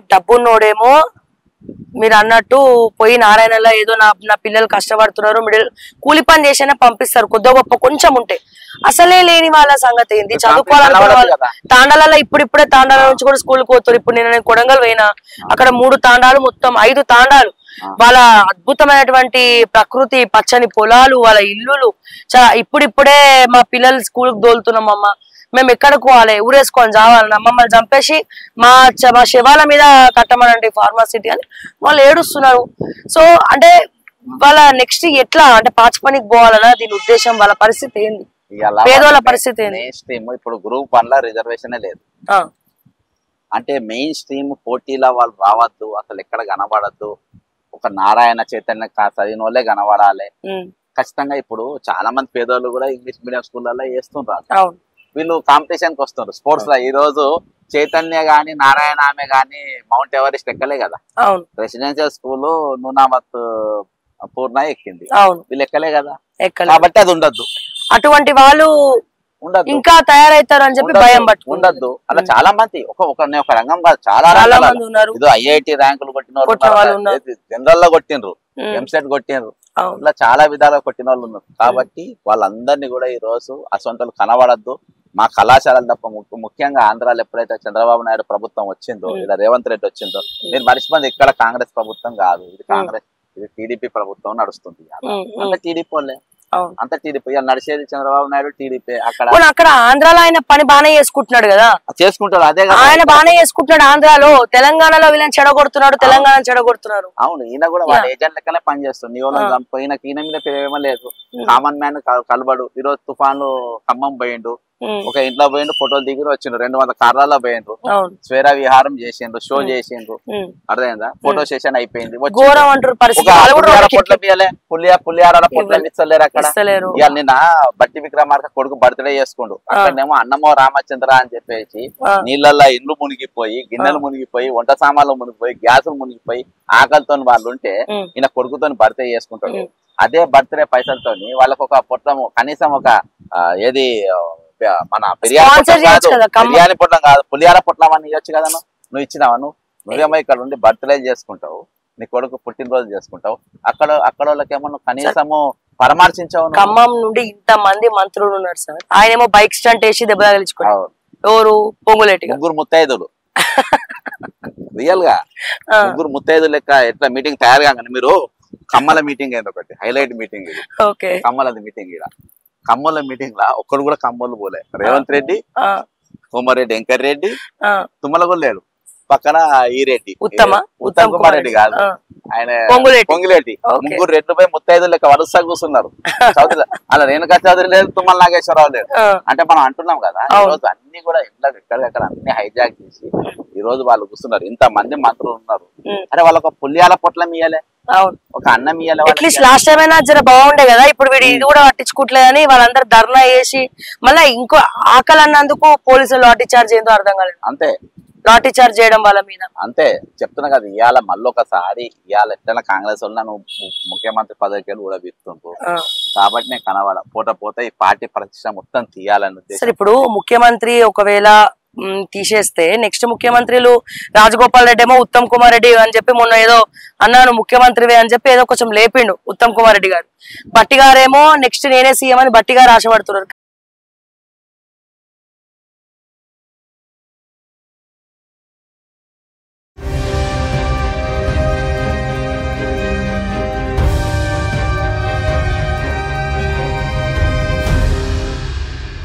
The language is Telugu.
డబ్బున్నోడేమో మీరు అన్నట్టు పోయి నారాయణలో ఏదో నా నా పిల్లలు కష్టపడుతున్నారు మిడిల్ కూలి పని చేసైనా పంపిస్తారు కొద్ది గొప్ప కొంచెం ఉంటే అసలే లేని వాళ్ళ సంగతి ఏంది చదువుకోవాలనుకున్న కనబడదు వాళ్ళు కదా. తాండాలలో ఇప్పుడిప్పుడే తాండాల నుంచి కూడా స్కూల్ పోతారు ఇప్పుడు నేను కొడంగల్ పోయినా అక్కడ మూడు తాండాలు మొత్తం ఐదు తాండాలు వాళ్ళ అద్భుతమైనటువంటి ప్రకృతి పచ్చని పొలాలు వాళ్ళ ఇల్లులు చాలా ఇప్పుడిప్పుడే మా పిల్లలు స్కూల్ కి దోలుతున్నాం అమ్మ మేము ఎక్కడికి పోవాలి ఊరేసుకొని చావాలి మమ్మల్ని చంపేసి మా చ- మా శవాల మీద కట్టమనండి ఫార్మాసిటీ అని వాళ్ళు ఏడుస్తున్నారు సో అంటే వాళ్ళ నెక్స్ట్ ఎట్లా అంటే పాచి పనికి పోవాలనా దీని ఉద్దేశం వాళ్ళ పరిస్థితి ఏంది ఇవాళ పేదోళ్ళ పరిస్థితి ఏంది మెయిన్ స్ట్రీమ్ ఇప్పుడు గ్రూప్ వన్ లో రిజర్వేషన్ లేదు ఆ, అంటే మెయిన్ స్ట్రీమ్ పోటీలో వాళ్ళు రావద్దు అసలు ఎక్కడ కనబడద్దు ఒక నారాయణ చైతన్య కా- చదివిన వాళ్ళే కనబడాలి ఉమ్, ఖచ్చితంగా ఇప్పుడు చాలా మంది పేదోళ్ళు కూడా ఇంగ్లీష్ మీడియం స్కూళ్ళలో వేస్తుంటారు అవును వీళ్ళు కాంపిటీషన్ కి వస్తున్నారు స్పోర్ట్స్ లో ఈ రోజు చైతన్య గాని నారాయణ ఆమె గాని మౌంట్ ఎవరెస్ట్ ఎక్కలే కదా అవును రెసిడెన్షియల్ స్కూల్ నూనామత్ పూర్ణ ఎక్కింది అవును వీళ్ళు ఎక్కలే కదా ఎక్కడ కాబట్టి అది ఉండద్దు అటువంటి వాళ్ళు ఉండద్దు ఇంకా తయారవుతారు అని చెప్పి ఉండద్దు, భయం పట్టుకుంటారు ఉండద్దు అలా చాలా మంది ఒక ఒక నేను ఒక రంగం కాదు చాలా చాలా రంగాలలో. మంది ఉన్నారు ఏదో ఐఐటి ర్యాంకులు కొట్టిన వాళ్ళు కొట్టిన వాళ్ళు ఉన్నారు. ఉన్నారు. ఏది జనరల్ లో కొట్టినరు ఉమ్, ఎంసెట్ కొట్టినరు అవును ఇట్లా చాలా విధాలుగా కొట్టిన వాళ్ళు ఉన్నారు కాబట్టి వాళ్ళందరినీ కూడా ఈ రోజు అసొంతలు కనబడద్దు మా కళాశాలలు తప్ప ము- ముఖ్యంగా ఆంధ్రాలో ఎప్పుడైతే చంద్రబాబు నాయుడు ప్రభుత్వం వచ్చిందో ఉమ్. ఇలా రేవంత్ రెడ్డి వచ్చిందో మీరు మర్చిపోయింది ఇక్కడ కాంగ్రెస్ ప్రభుత్వం కాదు ఇది కాంగ్రెస్ ఇది టీడీపీ ప్రభుత్వం నడుస్తుంది ఇవాళ. ఉమ్, ఉమ్, అంత టీడీపీ వాళ్ళే అవును అంత టీడీపీ ఇవాళ నడిచేది చంద్రబాబు నాయుడు టీడీపీ అక్కడ పోనీ అక్కడ ఆంధ్రాలో ఆయన పని బానే చేసుకుంటున్నాడు కదా చేసుకుంటారు అదే కదా ఆయన బానే చేసుకుంటున్నాడు ఆంధ్రాలో తెలంగాణలో వీళ్ళని చెడగొడుతున్నాడు తెలంగాణ చెడగొడుతున్నారు అవును ఈయన కూడా వాళ్ళ ఏజెంట్ లెక్కనే పనిచేస్తుంది నీవలం ఆ. చంపు ఈయన ఈయన మీద ప్రేమ లేదు ఉమ్, కామన్ మ్యాన్ కలబడు ఈ రోజు తుఫాన్లు ఖమ్మం పోయిండు ఉమ్, ఒక ఇంట్లో పోయిండు ఫోటోలు దిగిరు వచ్చిండు రెండు వందల కార్లలో పోయిండ్రు అవును స్వేర విహారం చేసిండ్రు షో చేసిండ్రు ఉమ్. అర్థమైందా ఫోటో సెషన్ అయిపోయింది వచ్చిండ్రు. ఘోరం అంటారు ఒక పరిస్థితి వాళ్ళు కూడా పులిహార ఒకరికి పొట్ల పియలే పులియా పులిహార పొట్ల ఇవ్వలే. ఇస్తలేరు అక్కడ ఇస్తలేరు ఇవాళ నిన్న బట్టి విక్రమార్క కొడుకు బర్త్డే చేసుకుండు అక్కడనేమో అన్నమో రామచంద్ర అని చెప్పేసి ఆ. నీళ్ళల్లో ఇండ్లు మునిగిపోయి గిన్నెలు మునిగిపోయి వంట సామాన్లు మునిగిపోయి గ్యాసులు మునిగిపోయి ఆకలితో వాళ్ళు ఉంటే ఉమ్, ఈయన కొడుకుతో బర్త్డే చేసుకుంటాడు ఉమ్. అదే బర్త్డే పైసలతోని వాళ్ళకు ఒక పొట్లము కనీసం ఒక ఆ, ఏది ఆ, మన బిర్యానీ Sponsor పొట్లం చేయొచ్చు కాదు కదా, కమ్మ- బిర్యానీ పొట్లం కాదు పులిహార పొట్లం అని ఇవ్వచ్చు కదా నువ్వు నువ్వు ఇచ్చినావా నువ్వు నువ్వేమో ఇక్కడ ఉండి బర్త్డే చేసుకుంటావు నీ కొడుకు పుట్టినరోజు చేసుకుంటావు అక్కడ అక్కడ వాళ్ళకేమో నువ్వు కనీసము పరామర్శించావు నువ్వు. ఖమ్మం నుండి ఇంత మంది మంత్రులు ఉన్నారు సార్ ఆయనేమో బైక్ స్టంట్ వేసి దెబ్బ తగిలించుకున్నాడు అవును. ఎవరు పొంగులేటిగా ముగ్గురు ముత్తైదులు రియల్ గా ఆ, ముగ్గురు ముత్తైదులు లెక్క ఎట్లా మీటింగ్ తయారు కాగానే మీరు కమ్మల మీటింగ్ అయింది ఒకటి హైలైట్ మీటింగ్ ఇది ఓకే కమ్మలది మీటింగ్ ఇక్కడ కమ్మల మీటింగ్ లా ఒక్కడు కూడా కమ్మలు పోలే రేవంత్ రెడ్డి ఆ, కోమారెడ్డి వెంకట్ రెడ్డి ఆ, తుమ్మల కూడా లేడు పక్కన ఈ రెడ్డి ఉత్తమ ఉత్తమ్ కుమార్ రెడ్డి కాదు ఆ, ఆయన పొంగులేటి. పొంగులేటి ఓకే. ముగ్గురు రెడ్లు పోయి ముత్తైదు లెక్క వరుసగా కూర్చున్నారు చౌదరి అలా రేణుకా చౌదరి లేదు తుమ్మల నాగేశ్వరరావు లేదు ఆ, అంటే మనం అంటున్నాం కదా ఈ అవును. రోజు అన్ని కూడా ఇట్లా ఎక్కడెక్కడ అన్ని హైజాక్ చేసి ఈ రోజు వాళ్ళు కూర్చున్నారు ఇంత మంది మంత్రులు ఉన్నారు ఉమ్. అరే వాళ్ళకి ఒక పుల్యాల పొట్లం ఇయ్యాలి అవును ఒక అన్నం ఇయ్యాలి వాళ్ళకి. అట్లీస్ట్ లాస్ట్ టైం అయినా జర బాగుండే కదా ఇప్పుడు వీడు ఇది కూడా పట్టించుకోవట్లేదని వాళ్ళందరూ ధర్నా చేసి మళ్ళీ ఇంకో ఆకలి అన్నందుకు పోలీసులు లాఠీ చార్జ్ ఏందో అర్థం కాలేదు అంతే లాఠీ చార్జ్ చేయడం వాళ్ళ మీద అంతే చెప్తున్నా కదా ఇవాళ మళ్ళీ ఒకసారి ఇవాళ ఎట్లా కాంగ్రెస్ వాళ్ళు నువ్వు ముఖ్యమంత్రి పదవికి కూడా వీరుతుండ్రు ఆ. కాబట్టి నేను కనబడ పోట పోతే ఈ పార్టీ ప్రతిష్ట మొత్తం తీయాలని ఉద్దేశం సరే ఇప్పుడు ముఖ్యమంత్రి ఒకవేళ మ్, తీసేస్తే నెక్స్ట్ ముఖ్యమంత్రులు రాజగోపాల్ రెడ్డి ఏమో ఉత్తమ్ కుమార్ రెడ్డి అని చెప్పి మొన్న ఏదో అన్నాను ముఖ్యమంత్రివే అని చెప్పి ఏదో కొంచెం లేపిండు ఉత్తమ్ కుమార్ రెడ్డి గారు బట్టి గారేమో నెక్స్ట్ నేనే సీఎం అని బట్టి గారు ఆశపడుతున్నారు